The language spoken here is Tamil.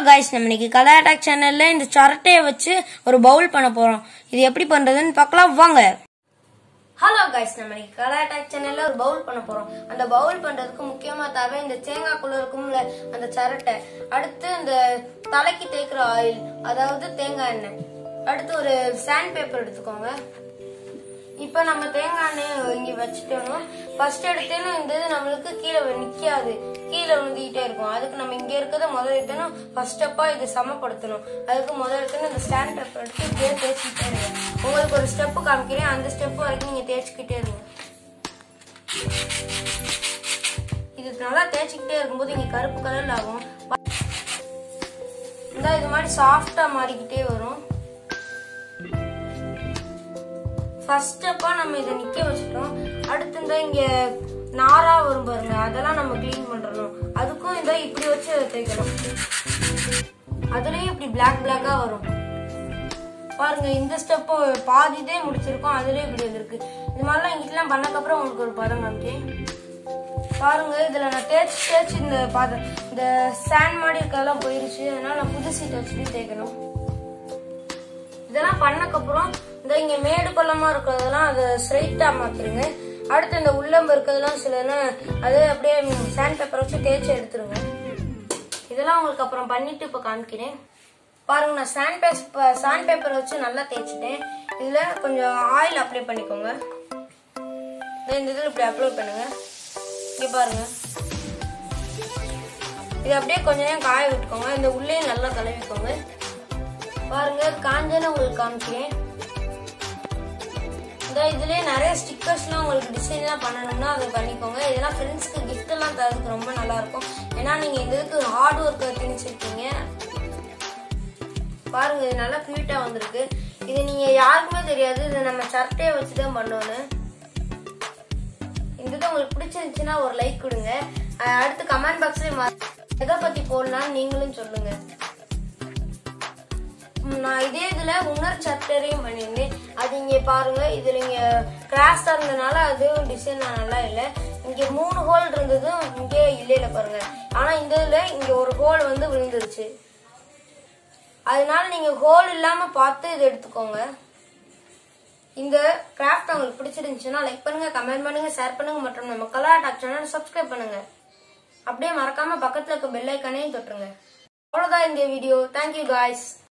காய்ஸ் நம்ம இன்னைக்கு கலர் அட்டாக் சேனல்ல இந்த சரட்டையை வச்சு ஒரு பவுல் பண்ண போறோம் இது எப்படி பண்றதுன்னு பார்க்கலாம் வாங்க ஹலோ காய்ஸ் நம்ம இன்னைக்கு கலர் அட்டாக் சேனல்ல ஒரு பவுல் பண்ண போறோம் அந்த பவுல் பண்றதுக்கு முக்கியமா தேவை இந்த தேங்காய்க்குள்ள இருக்கும்ல அந்த சரட்டை அடுத்து இந்த தலைக்கு தேய்க்கிற ஆயில் அதாவது தேங்காய் எண்ணெய் அடுத்து ஒரு சாண்ட் பேப்பர் எடுத்துக்கோங்க இப்போ நம்ம தேங்காய் எண்ணெய் இங்க வச்சுட்டோம் ஃபர்ஸ்ட் எடுத்தேனும் இந்த இது நம்மளுக்கு கீழே நிக்காது கீழே விழுந்துகிட்டே இருக்கும் அதுக்கு நம்ம இங்க இருக்கிறத முதல் எடுத்தணும் ஃபர்ஸ்ட் ஸ்டெப்பா இது சமப்படுத்தணும் அதுக்கு முதல் எடுத்தணும் இந்த ஸ்டாண்ட் பேப்பர் எடுத்து இப்படியே தேய்ச்சிக்கிட்டே இருங்க உங்களுக்கு ஒரு ஸ்டெப் காமிக்கிறேன் அந்த ஸ்டெப் வரைக்கும் நீங்க தேய்ச்சிக்கிட்டே இருங்க இது நல்லா தேய்ச்சிக்கிட்டே இருக்கும்போது இங்க கருப்பு கலர்ல ஆகும் இந்த இது மாதிரி சாஃப்டா மாறிக்கிட்டே வரும் ஃபர்ஸ்ட் ஸ்டெப்பா நம்ம இதை நிக்க வச்சிட்டோம் அடுத்து இந்த இங்க நாரா வரும் பாருங்க அதெல்லாம் நம்ம க்ளீன் பண்றணும் அதுக்கும் இந்த இப்படி வச்சு தேய்க்கணும் அதுலயும் இப்படி பிளாக் பிளாக்கா வரும் பாருங்க இந்த ஸ்டெப் பாதிதே முடிச்சிருக்கோம் அதுலயே இப்படி வந்திருக்கு இது மாதிரிலாம் இங்கிட்டலாம் பண்ணக்கப்புறம் உங்களுக்கு ஒரு பதம் காமிக்கேன் பாருங்க இதுல நான் தேய்ச்சி தேய்ச்சி இந்த பதம் இந்த சாண்ட் மாதிரி இருக்கதெல்லாம் போயிருச்சு அதனால நான் புது சீட் வச்சுட்டு தேய்க்கணும் இதெல்லாம் பண்ணக்கப்புறம் இந்த இங்க மேடு பள்ளமா இருக்கிறதெல்லாம் அதை ஸ்ட்ரைட்டா மாத்திருங்க அடுத்து இந்த உள்ளம்பு இருக்கிறதெல்லாம் சில அது அப்படியே சாண்ட் பேப்பர் வச்சு தேய்ச்சி எடுத்துருங்க இதெல்லாம் உங்களுக்கு அப்புறம் பண்ணிட்டு இப்ப காமிக்கிறேன் பாருங்க நான் சாண்ட் பேப்பர் சாண்ட் பேப்பர் வச்சு நல்லா தேய்ச்சிட்டேன் இதுல கொஞ்சம் ஆயில் அப்ளை பண்ணிக்கோங்க இந்த இதில் இப்படி அப்ளை பண்ணுங்க இங்க பாருங்க இது அப்படியே கொஞ்ச நேரம் காய விட்டுக்கோங்க இந்த உள்ளே நல்லா கழுவிக்கோங்க பாருங்க காஞ்சன உங்களுக்கு காமிக்கிறேன் இந்த இதுலயே நிறைய ஸ்டிக்கர்ஸ்லாம் உங்களுக்கு டிசைன்லாம் பண்ணணும்னா அதை பண்ணிக்கோங்க இதெல்லாம் ஃப்ரெண்ட்ஸ்க்கு gift எல்லாம் தரதுக்கு ரொம்ப நல்லா இருக்கும் ஏன்னா நீங்க இந்த இதுக்கு ஹார்ட் ஒர்க் திணிச்சிருக்கீங்க பாருங்க இது நல்லா கியூட்டா வந்திருக்கு இது நீங்க யாருக்குமே தெரியாது இது நம்ம சர்ட்டையை வச்சு தான் பண்ணோன்னு இந்த இது உங்களுக்கு பிடிச்சிருந்துச்சுன்னா ஒரு லைக் கொடுங்க அஹ் அடுத்து கமெண்ட் பாக்ஸ்ல எதை பத்தி போடலாம் நீங்களும் சொல்லுங்க ம், நான் இதே இதுல உணர் சட்டரையும் பண்ணியிருந்தேன் அது இங்க பாருங்க இதுல இங்க கிராஸா இருந்தனால அதுவும் டிசைன் நல்லா இல்ல இங்க மூணு ஹோல் இருந்ததும் இங்க இல்லையில பாருங்க ஆனா இந்த இதுல இங்க ஒரு ஹோல் வந்து விழுந்துருச்சு அதனால நீங்க ஹோல் இல்லாம பார்த்து இது எடுத்துக்கோங்க இந்த கிராஃப்ட் உங்களுக்கு பிடிச்சிருந்துச்சுன்னா லைக் பண்ணுங்க கமெண்ட் பண்ணுங்க ஷேர் பண்ணுங்க மற்றும் நம்ம கலா டாக் சேனல் சப்ஸ்கிரைப் பண்ணுங்க அப்படியே மறக்காம பக்கத்துல இருக்க பெல் ஐக்கானையும் தொட்டுருங்க அவ்வளவுதான் இந்த வீடியோ தேங்க்யூ காய்ஸ்